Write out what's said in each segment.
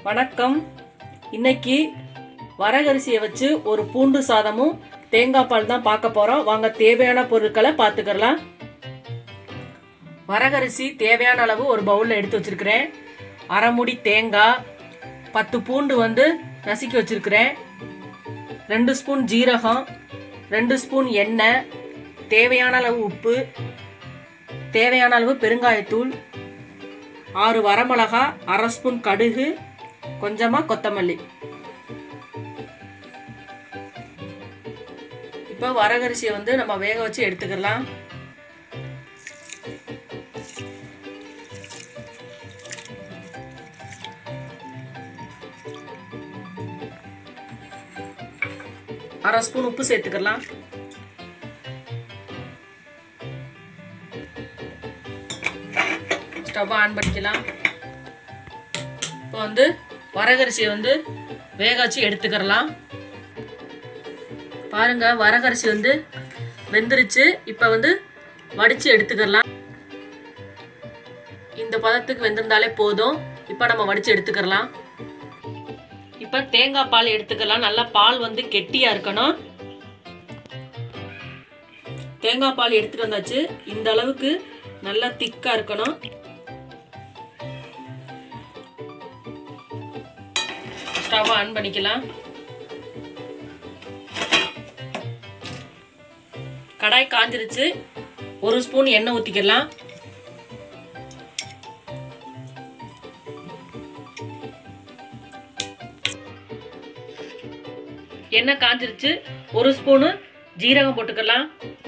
வணக்கம் இன்னைக்கு வரகரிசியை வச்சு ஒரு பூண்டு சாதமும் தேங்காய் பால் தான் பார்க்க போறோம் வாங்க தேவையான பொருட்களை பார்த்துக்கலாம் வரகரிசி தேவையான அளவு ஒரு பவுலில் எடுத்து வச்சிருக்கிறேன் அரை முடி தேங்காய் பத்து பூண்டு வந்து நசுக்கி வச்சிருக்கிறேன் ரெண்டு ஸ்பூன் ஜீரகம் ரெண்டு ஸ்பூன் எண்ணெய் தேவையான அளவு உப்பு தேவையான அளவு பெருங்காயத்தூள் ஆறு வரமிளகா அரை ஸ்பூன் கடுகு கொஞ்சமாக கொத்தமல்லி இப்போ வரகரிசியை வந்து நம்ம வேக வச்சு எடுத்துக்கலாம் அரை ஸ்பூன் உப்பு சேர்த்துக்கலாம் ஸ்டவ் ஆன் பண்ணிக்கலாம் இப்போ வந்து வரகரிசியை வந்து வேக வச்சு எடுத்துக்கிறலாம் பாருங்க வரகரிசி வந்து வெந்துருச்சு இப்போ வந்து வடித்து எடுத்துக்கிறலாம் இந்த பதத்துக்கு வெந்திருந்தாலே போதும் இப்போ நம்ம வடித்து எடுத்துக்கிறலாம் இப்போ தேங்காய் பால் எடுத்துக்கலாம் நல்லா பால் வந்து கெட்டியாக இருக்கணும் தேங்காய் பால் எடுத்துட்டு வந்தாச்சு இந்த அளவுக்கு நல்லா திக்காக இருக்கணும் ஸ்டவ் ஆன் பண்ணிக்கலாம் கடாய் காஞ்சிருச்சு ஒரு ஸ்பூன் எண்ணெய் ஊற்றிக்கலாம் எண்ணெய் காஞ்சிருச்சு ஒரு ஸ்பூனு ஜீரகம் போட்டுக்கலாம்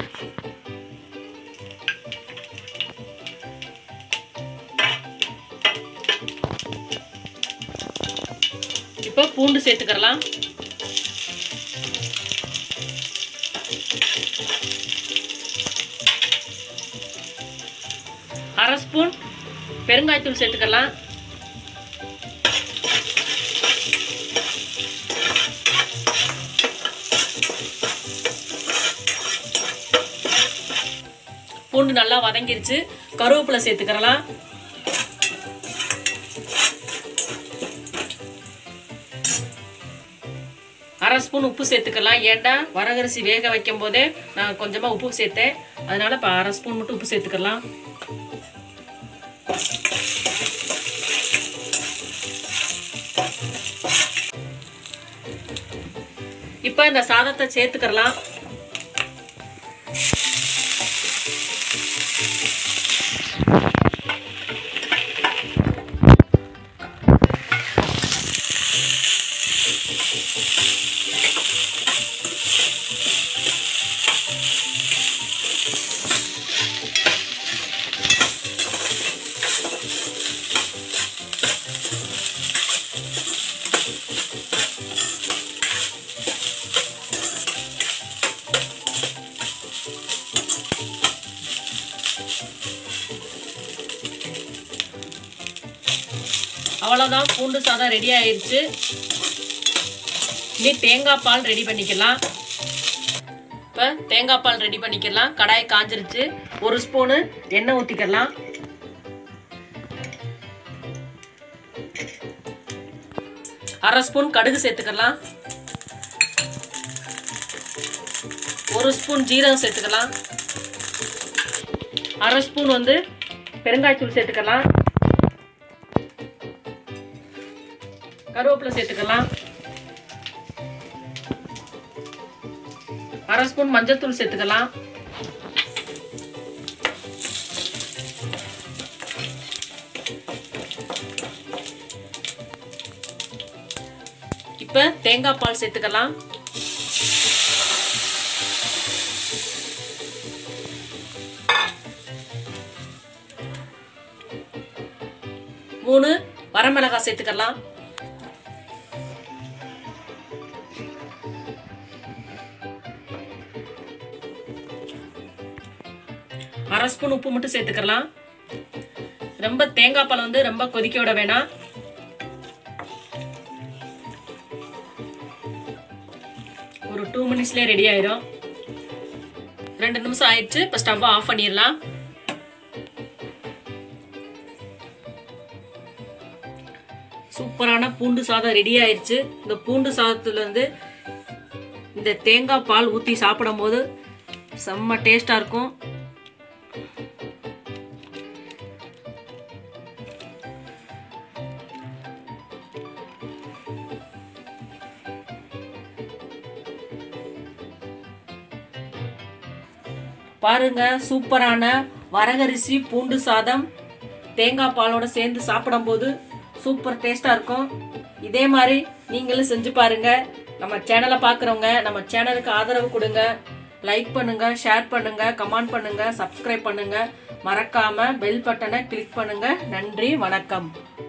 இப்போ பூண்டு சேர்த்துக்கலாம் அரை ஸ்பூன் பெருங்காயத்தூள் சேர்த்துக்கலாம் பூண்டு நல்லா வதங்கிருச்சு கருவேப்பிலை சேர்த்துக்கலாம் அரை ஸ்பூன் உப்பு சேர்த்துக்கலாம் ஏன்டா வரகரிசி வேக வைக்கும் போதே நான் கொஞ்சமாக உப்பு சேர்த்தேன் அதனால இப்போ அரை ஸ்பூன் மட்டும் உப்பு சேர்த்துக்கலாம் இப்போ இந்த சாதத்தை சேர்த்துக்கலாம் அவ்வளோதான் பூண்டு சாதம் ரெடி ஆயிடுச்சு இனி தேங்காய் பால் ரெடி பண்ணிக்கலாம் இப்போ தேங்காய் பால் ரெடி பண்ணிக்கலாம் கடாய் காஞ்சிருச்சு ஒரு ஸ்பூனு எண்ணெய் ஊற்றிக்கலாம் அரை ஸ்பூன் கடுகு சேர்த்துக்கலாம் ஒரு ஸ்பூன் ஜீரகம் சேர்த்துக்கலாம் அரை ஸ்பூன் வந்து பெருங்காயத்தூள் சேர்த்துக்கலாம் கருவேப்பிலை சேர்த்துக்கலாம் அரை ஸ்பூன் மஞ்சள்தூள் சேர்த்துக்கலாம் இப்ப தேங்காய் பால் சேர்த்துக்கலாம் மூணு வரமிளகாய் சேர்த்துக்கலாம் அரை ஸ்பூன் உப்பு மட்டும் சேர்த்துக்கலாம் ரொம்ப தேங்காய் பால் வந்து ரொம்ப கொதிக்க விட வேணாம் ஒரு டூ மினிட்ஸ்லேயே ரெடி ஆயிரும் ரெண்டு நிமிஷம் ஆயிடுச்சு இப்போ ஸ்டவ்வை ஆஃப் பண்ணிடலாம் சூப்பரான பூண்டு சாதம் ரெடி ஆயிருச்சு இந்த பூண்டு சாதத்துல இருந்து இந்த தேங்காய் பால் ஊற்றி சாப்பிடும் போது செம்ம டேஸ்டாக இருக்கும் பாருங்க சூப்பரான வரகரிசி பூண்டு சாதம் தேங்காய் பாலோட சேர்ந்து சாப்பிடும்போது சூப்பர் டேஸ்டா இருக்கும் இதே மாதிரி நீங்களும் செஞ்சு பாருங்க நம்ம சேனலை பார்க்குறவங்க நம்ம சேனலுக்கு ஆதரவு கொடுங்க லைக் பண்ணுங்க ஷேர் பண்ணுங்க கமெண்ட் பண்ணுங்க சப்ஸ்கிரைப் பண்ணுங்க மறக்காம பெல் பட்டனை கிளிக் பண்ணுங்க நன்றி வணக்கம்